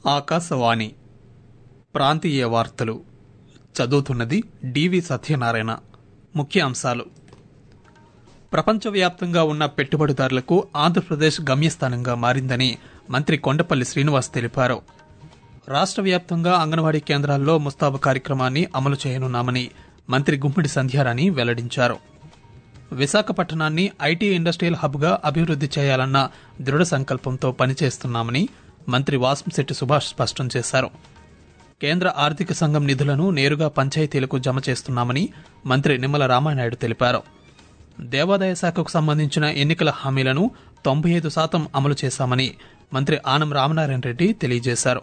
ఆకాశవాణి ప్రాంతీయ వార్తలు చదువుతున్నది డివి సత్యనారాయణ ముఖ్య అంశాలు ప్రపంచవ్యాప్తంగా ఉన్న పెట్టుబడిదారులకు ఆంధ్రప్రదేశ్ గమ్యస్థానంగా మారిందని మంత్రి కొండపల్లి శ్రీనివాస్ తెలిపారు రాష్ట్ర వ్యాప్తంగా అంగన్వాడీ కేంద్రాల్లో ముస్తాబు కార్యక్రమాన్ని అమలు చేయనున్నామని మంత్రి గుమ్మిడి సంధ్యారాణి వెల్లడించారు విశాఖపట్నాన్ని ఐటీ ఇండస్ట్రియల్ హబ్గా అభివృద్ది చేయాలన్న దృఢ సంకల్పంతో పనిచేస్తున్నామని మంత్రి వాసంశెట్టి సుభాష్ స్పష్టం చేశారు కేంద్ర ఆర్థిక సంఘం నిధులను నేరుగా పంచాయతీలకు జమ చేస్తున్నామని మంత్రి నిమ్మల రామానాయుడు తెలిపారు దేవాదాయ శాఖకు సంబంధించిన ఎన్నికల హామీలను తొంభై ఐదు శాతం అమలు చేశామని మంత్రి ఆనం రామనారాయణ రెడ్డి తెలియజేశారు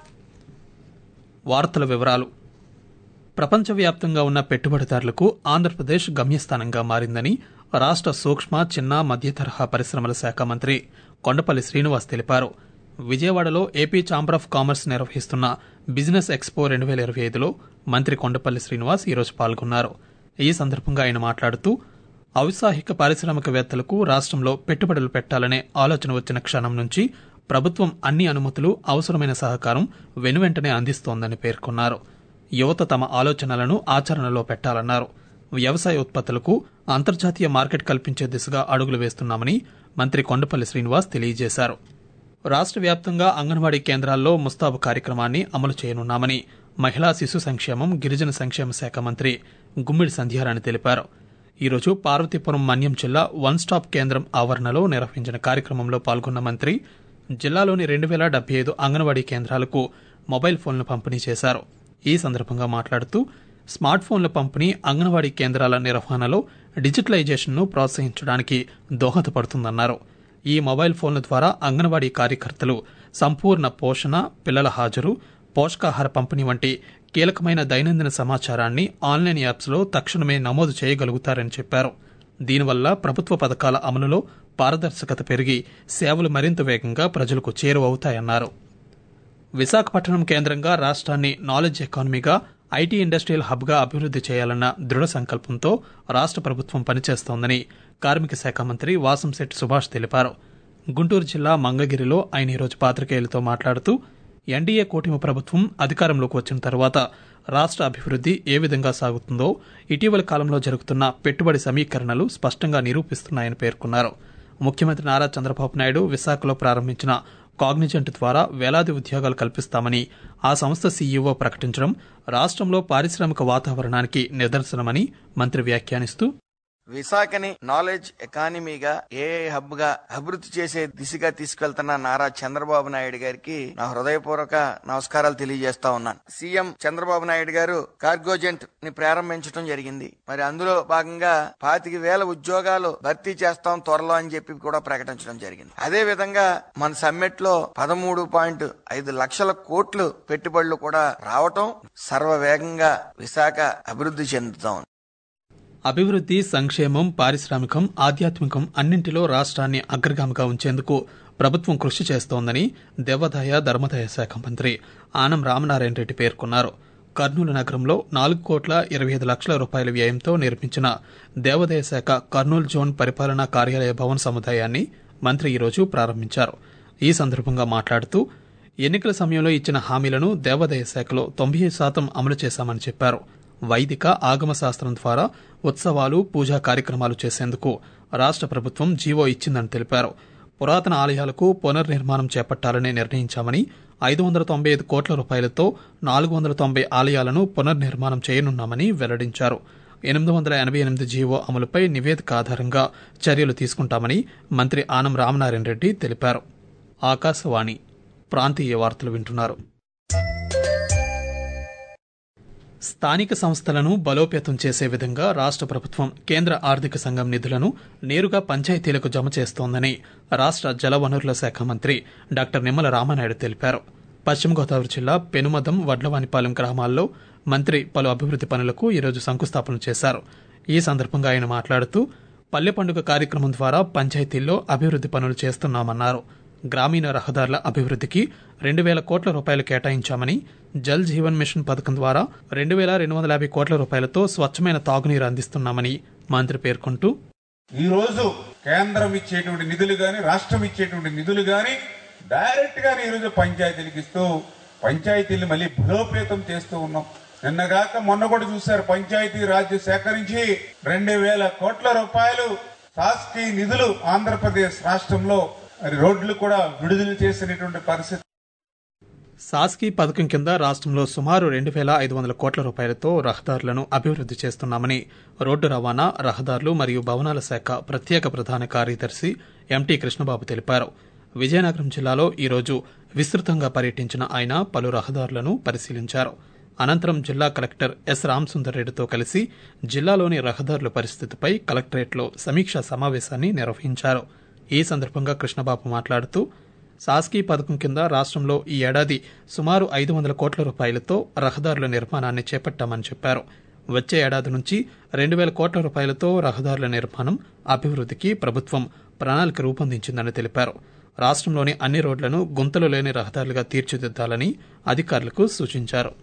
వార్తల వివరాలు ప్రపంచవ్యాప్తంగా ఉన్న పెట్టుబడిదారులకు ఆంధ్రప్రదేశ్ గమ్యస్థానంగా మారిందని రాష్ట్ర సూక్ష్మ చిన్న మధ్య తరహా పరిశ్రమల శాఖ మంత్రి కొండపల్లి శ్రీనివాస్ తెలిపారు విజయవాడలో ఏపీ ఛాంబర్ ఆఫ్ కామర్స్ నిర్వహిస్తున్న బిజినెస్ ఎక్స్పో రెండు వేల ఇరవై ఐదులో మంత్రి కొండపల్లి శ్రీనివాస్ ఈరోజు పాల్గొన్నారు ఈ సందర్భంగా ఆయన మాట్లాడుతూ ఔత్సాహిక పారిశ్రామికవేత్తలకు రాష్ట్రంలో పెట్టుబడులు పెట్టాలనే ఆలోచన వచ్చిన క్షణం నుంచి ప్రభుత్వం అన్ని అనుమతులు అవసరమైన సహకారం వెనువెంటనే అందిస్తోందని పేర్కొన్నారు యువత తమ ఆలోచనలను ఆచరణలో పెట్టాలన్నారు వ్యవసాయ ఉత్పత్తులకు అంతర్జాతీయ మార్కెట్ కల్పించే దిశగా అడుగులు వేస్తున్నామని మంత్రి కొండపల్లి శ్రీనివాస్ తెలియజేశారు రాష్ట్ర వ్యాప్తంగా అంగన్వాడీ కేంద్రాల్లో ముస్తాబు కార్యక్రమాన్ని అమలు చేయనున్నామని మహిళా శిశు సంక్షేమం గిరిజన సంక్షేమ శాఖ మంత్రి గుమ్మిడి సంధ్యారాణి తెలిపారు ఈరోజు పార్వతీపురం మన్యం జిల్లా వన్ స్టాప్ కేంద్రం ఆవరణలో నిర్వహించిన కార్యక్రమంలో పాల్గొన్న మంత్రి జిల్లాలోని రెండు వేల డెబ్బై ఐదు అంగన్వాడీ కేంద్రాలకు మొబైల్ ఫోన్లు పంపిణీ చేశారు ఈ సందర్భంగా మాట్లాడుతూ స్మార్ట్ ఫోన్ల పంపిణీ అంగన్వాడీ కేంద్రాల నిర్వహణలో డిజిటలైజేషన్ను ప్రోత్సహించడానికి దోహదపడుతుందన్నారు ఈ మొబైల్ ఫోన్ల ద్వారా అంగన్వాడీ కార్యకర్తలు సంపూర్ణ పోషణ పిల్లల హాజరు పోషకాహార పంపిణీ వంటి కీలకమైన దైనందిన సమాచారాన్ని ఆన్లైన్ యాప్స్లో తక్షణమే నమోదు చేయగలుగుతారని చెప్పారు దీనివల్ల ప్రభుత్వ పథకాల అమలులో పారదర్శకత పెరిగి సేవలు మరింత వేగంగా ప్రజలకు చేరువవుతాయన్నారు విశాఖపట్నం కేంద్రంగా రాష్ట్రాన్ని నాలెడ్జ్ ఎకానమీగా ఐటీ ఇండస్ట్రియల్ హబ్గా అభివృద్ది చేయాలన్న దృఢ సంకల్పంతో రాష్ట్ర ప్రభుత్వం పనిచేస్తోందని కార్మిక శాఖ మంత్రి వాసంశెట్టి సుభాష్ తెలిపారు గుంటూరు జిల్లా మంగగిరిలో ఆయన ఈరోజు పాత్రికేయులతో మాట్లాడుతూ ఎన్డీఏ కూటమి ప్రభుత్వం అధికారంలోకి వచ్చిన తర్వాత రాష్ట్ర అభివృద్ది ఏ విధంగా సాగుతుందో ఇటీవల కాలంలో జరుగుతున్న పెట్టుబడి సమీకరణలు స్పష్టంగా నిరూపిస్తున్నాయని పేర్కొన్నారు ముఖ్యమంత్రి నారా చంద్రబాబు నాయుడు విశాఖలో ప్రారంభించిన కాగ్నిజెంట్ ద్వారా వేలాది ఉద్యోగాలు కల్పిస్తామని ఆ సంస్థ సీఈఓ ప్రకటించడం రాష్ట్రంలో పారిశ్రామిక వాతావరణానికి నిదర్శనమని మంత్రి వ్యాఖ్యానిస్తూ విశాఖని నాలెడ్జ్ ఎకానమీగా ఏఐ హబ్ గా అభివృద్ధి చేసే దిశగా తీసుకెళ్తున్న నారా చంద్రబాబు నాయుడు గారికి నా హృదయపూర్వక నమస్కారాలు తెలియజేస్తా ఉన్నాను సీఎం చంద్రబాబు నాయుడు గారు కార్గోజెంట్ ని ప్రారంభించడం జరిగింది మరి అందులో భాగంగా పాతిక వేల ఉద్యోగాలు భర్తీ చేస్తాం త్వరలో అని చెప్పి కూడా ప్రకటించడం జరిగింది అదే విధంగా మన సమ్మిట్ లో పదమూడు పాయింట్ ఐదు లక్షల కోట్లు పెట్టుబడులు కూడా రావటం సర్వవేగంగా విశాఖ అభివృద్ధి చెందుతా ఉంది అభివృద్ది సంక్షేమం పారిశ్రామికం ఆధ్యాత్మికం అన్నింటిలో రాష్ట్రాన్ని అగ్రగామిగా ఉంచేందుకు ప్రభుత్వం కృషి చేస్తోందని దేవాదాయ ధర్మదాయ శాఖ మంత్రి ఆనం రామనారాయణ రెడ్డి పేర్కొన్నారు కర్నూలు నగరంలో నాలుగు కోట్ల ఇరవై ఐదు లక్షల రూపాయల వ్యయంతో నిర్మించిన దేవాదాయ శాఖ కర్నూలు జోన్ పరిపాలనా కార్యాలయ భవన్ సముదాయాన్ని మంత్రి ఈరోజు ప్రారంభించారు ఈ సందర్భంగా మాట్లాడుతూ ఎన్నికల సమయంలో ఇచ్చిన హామీలను దేవాదాయ శాఖలో తొంభై శాతం అమలు చేశామని చెప్పారు వైదిక ఆగమ శాస్త్రం ద్వారా ఉత్సవాలు పూజా కార్యక్రమాలు చేసేందుకు రాష్ట్ర ప్రభుత్వం జీవో ఇచ్చిందని తెలిపారు పురాతన ఆలయాలకు పునర్నిర్మాణం చేపట్టాలని నిర్ణయించామని ఐదు వందల తొంభై ఐదు కోట్ల రూపాయలతో నాలుగు వందల తొంభై ఆలయాలను పునర్నిర్మాణం చేయనున్నామని వెల్లడించారు ఎనిమిది వందల ఎనభై ఎనిమిది జీవో అమలుపై నివేదిక ఆధారంగా చర్యలు తీసుకుంటామని మంత్రి ఆనం రామనారాయణ రెడ్డి తెలిపారు ఆకాశవాణి ప్రాంతీయ వార్తలు వింటున్నారు స్థానిక సంస్థలను బలోపేతం చేసే విధంగా రాష్ట్ర ప్రభుత్వం కేంద్ర ఆర్థిక సంఘం నిధులను నేరుగా పంచాయతీలకు జమ చేస్తోందని రాష్ట్ర జలవనరుల శాఖ మంత్రి డాక్టర్ నిమ్మల రామానాయుడు తెలిపారు పశ్చిమ గోదావరి జిల్లా పెనుమదం వడ్లవానిపాలెం గ్రామాల్లో మంత్రి పలు అభివృద్ది పనులకు ఈరోజు శంకుస్థాపన చేశారు ఈ సందర్భంగా ఆయన మాట్లాడుతూ పల్లె పండుగ కార్యక్రమం ద్వారా పంచాయతీల్లో అభివృద్ది పనులు చేస్తున్నామన్నారు గ్రామీణ రహదారుల అభివృద్ధికి రెండు వేల కోట్ల రూపాయలు కేటాయించామని జల్ జీవన్ మిషన్ పథకం ద్వారా రెండు వేల రెండు వందల యాభై కోట్ల రూపాయలతో స్వచ్ఛమైన తాగునీరు అందిస్తున్నామని మంత్రి పేర్కొంటూ ఈ రోజు కేంద్రం ఇచ్చేటువంటి నిధులు గాని రాష్ట్రం ఇచ్చేటువంటి నిధులు గాని డైరెక్ట్ గా ఈరోజు పంచాయతీలకు ఇస్తూ పంచాయతీలు మళ్ళీ బలోపేతం చేస్తూ ఉన్నాం నిన్నగాక మొన్న కూడా చూశారు పంచాయతీ రాజ్య శాఖ నుంచి రెండు వేల కోట్ల రూపాయలు శాసకీయ నిధులు ఆంధ్రప్రదేశ్ రాష్ట్రంలో మరి రోడ్లు కూడా విడుదల చేసినటువంటి పరిస్థితి సాస్కీ పథకం కింద రాష్ట్రంలో సుమారు రెండు వేల ఐదు వందల కోట్ల రూపాయలతో రహదారులను అభివృద్ది చేస్తున్నామని రోడ్డు రవాణా రహదారులు మరియు భవనాల శాఖ ప్రత్యేక ప్రధాన కార్యదర్శి ఎంటీ కృష్ణబాబు తెలిపారు విజయనగరం జిల్లాలో ఈరోజు విస్తృతంగా పర్యటించిన ఆయన పలు రహదారులను పరిశీలించారు అనంతరం జిల్లా కలెక్టర్ ఎస్ రామసుందర్ రెడ్డితో కలిసి జిల్లాలోని రహదారుల పరిస్థితిపై కలెక్టరేట్లో సమీక్షా సమావేశాన్ని నిర్వహించారు ఈ సందర్భంగా కృష్ణబాబు మాట్లాడుతూ సాస్కీ పథకం కింద రాష్ట్రంలో ఈ ఏడాది సుమారు ఐదు వందల కోట్ల రూపాయలతో రహదారుల నిర్మాణాన్ని చేపట్టామని చెప్పారు వచ్చే ఏడాది నుంచి రెండు వేల కోట్ల రూపాయలతో రహదారుల నిర్మాణం అభివృద్ధికి ప్రభుత్వం ప్రణాళిక రూపొందించిందని తెలిపారు రాష్ట్రంలోని అన్ని రోడ్లను గుంతలు లేని రహదారులుగా తీర్చిదిద్దాలని అధికారులకు సూచించారు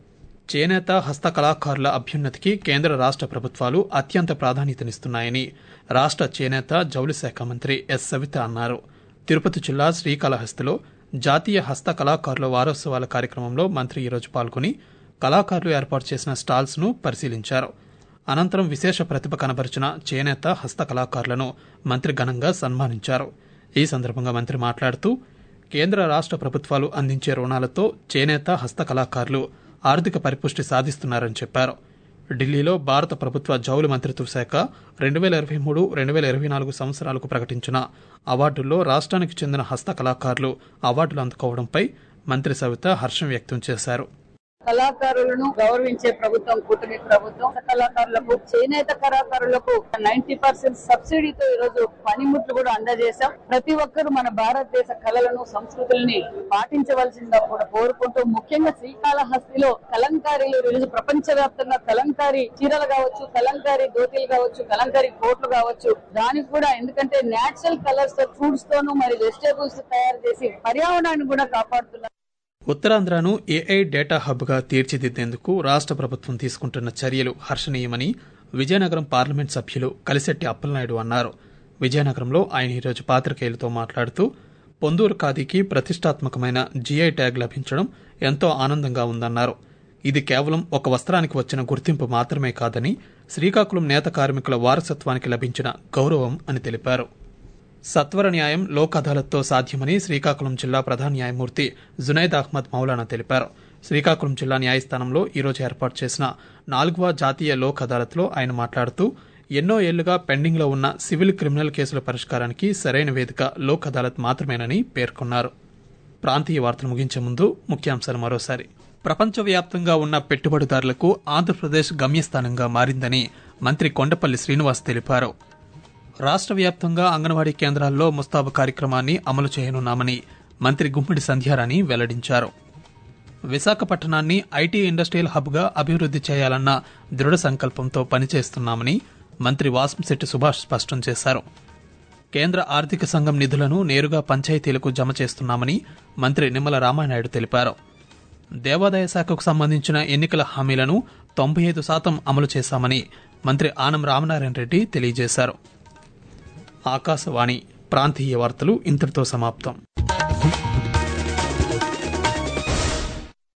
చేనేత హస్తకళాకారుల అభ్యున్నతికి కేంద్ర రాష్ట్ర ప్రభుత్వాలు అత్యంత ప్రాధాన్యతనిస్తున్నాయని రాష్ట్ర చేనేత జౌళి శాఖ మంత్రి ఎస్ సవిత అన్నారు తిరుపతి జిల్లా శ్రీకాళహస్తిలో జాతీయ హస్త కళాకారుల వారోత్సవాల కార్యక్రమంలో మంత్రి ఈరోజు పాల్గొని కళాకారులు ఏర్పాటు చేసిన స్టాల్స్ ను పరిశీలించారు అనంతరం విశేష ప్రతిభ కనబరిచిన చేనేత హస్త కళాకారులను మంత్రి ఘనంగా సన్మానించారు ఈ సందర్భంగా మంత్రి మాట్లాడుతూ కేంద్ర రాష్ట్ర ప్రభుత్వాలు అందించే రుణాలతో చేనేత హస్త కళాకారులు ఆర్థిక పరిపుష్టి సాధిస్తున్నారని చెప్పారు ఢిల్లీలో భారత ప్రభుత్వ జౌళి మంత్రిత్వ శాఖ రెండు వేల ఇరవై మూడు రెండు వేల ఇరవై నాలుగు సంవత్సరాలకు ప్రకటించిన అవార్డుల్లో రాష్ట్రానికి చెందిన హస్త కళాకారులు అవార్డులు అందుకోవడంపై మంత్రి సవిత హర్షం వ్యక్తం చేశారు కళాకారులను గౌరవించే ప్రభుత్వం కూటమి ప్రభుత్వం కళాకారులకు చేనేత కళాకారులకు నైన్టీ పర్సెంట్ సబ్సిడీతో ఈ రోజు పనిముట్లు కూడా అందజేశాం ప్రతి ఒక్కరూ మన భారతదేశ కళలను సంస్కృతుల్ని పాటించవలసిందిగా కూడా కోరుకుంటూ ముఖ్యంగా శ్రీకాళహస్తిలో కలంకారీలు ఈ రోజు ప్రపంచ వ్యాప్తంగా కలంకారీ చీరలు కావచ్చు కలంకారీ ధోతీలు కావచ్చు కలంకారీ కోట్లు కావచ్చు దానికి కూడా ఎందుకంటే నేచురల్ కలర్స్ తో ఫ్రూట్స్ తోను మరి వెజిటేబుల్స్ తయారు చేసి పర్యావరణాన్ని కూడా కాపాడుతున్నారు ఉత్తరాంధ్రను ఏఐ డేటా హబ్గా తీర్చిదిద్దేందుకు రాష్ట్ర ప్రభుత్వం తీసుకుంటున్న చర్యలు హర్షణీయమని విజయనగరం పార్లమెంట్ సభ్యులు కలిశెట్టి అప్పలనాయుడు అన్నారు విజయనగరంలో ఆయన ఈరోజు పాత్రికేయులతో మాట్లాడుతూ పొందూరు ఖాదీకి ప్రతిష్టాత్మకమైన జీఐ ట్యాగ్ లభించడం ఎంతో ఆనందంగా ఉందన్నారు ఇది కేవలం ఒక వస్త్రానికి వచ్చిన గుర్తింపు మాత్రమే కాదని శ్రీకాకుళం నేత కార్మికుల వారసత్వానికి లభించిన గౌరవం అని తెలిపారు సత్వర న్యాయం లోక్ అదాలత్తో సాధ్యమని శ్రీకాకుళం జిల్లా ప్రధాన న్యాయమూర్తి జునైద్ అహ్మద్ మౌలానా తెలిపారు శ్రీకాకుళం జిల్లా న్యాయస్థానంలో ఈరోజు ఏర్పాటు చేసిన నాలుగవ జాతీయ లోక్ అదాలత్లో ఆయన మాట్లాడుతూ ఎన్నో ఏళ్లుగా పెండింగ్లో ఉన్న సివిల్ క్రిమినల్ కేసుల పరిష్కారానికి సరైన వేదిక లోక్ అదాలత్ మాత్రమేనని పేర్కొన్నారు ప్రాంతీయ వార్తలు ముగించే ముందు ముఖ్యాంశాలు మరోసారి ప్రపంచవ్యాప్తంగా ఉన్న పెట్టుబడిదారులకు ఆంధ్రప్రదేశ్ గమ్యస్థానంగా మారిందని మంత్రి కొండపల్లి శ్రీనివాస్ తెలిపారు రాష్ట్ర వ్యాప్తంగా అంగన్వాడీ కేంద్రాల్లో ముస్తాబు కార్యక్రమాన్ని అమలు చేయనున్నామని మంత్రి గుమ్మిడి సంధ్యారాణి వెల్లడించారు విశాఖపట్నాన్ని ఐటీ ఇండస్ట్రియల్ హబ్గా అభివృద్ది చేయాలన్న దృఢ సంకల్పంతో పనిచేస్తున్నామని మంత్రి వాసంశెట్టి సుభాష్ స్పష్టం చేశారు కేంద్ర ఆర్థిక సంఘం నిధులను నేరుగా పంచాయతీలకు జమ చేస్తున్నామని మంత్రి నిమ్మల రామానాయుడు తెలిపారు దేవాదాయ శాఖకు సంబంధించిన ఎన్నికల హామీలను తొంభై ఐదు శాతం అమలు చేశామని మంత్రి ఆనం రామనారాయణ రెడ్డి తెలియజేశారు ఆకాశవాణి ప్రాంతీయ వార్తలు ఇంతటితో సమాప్తం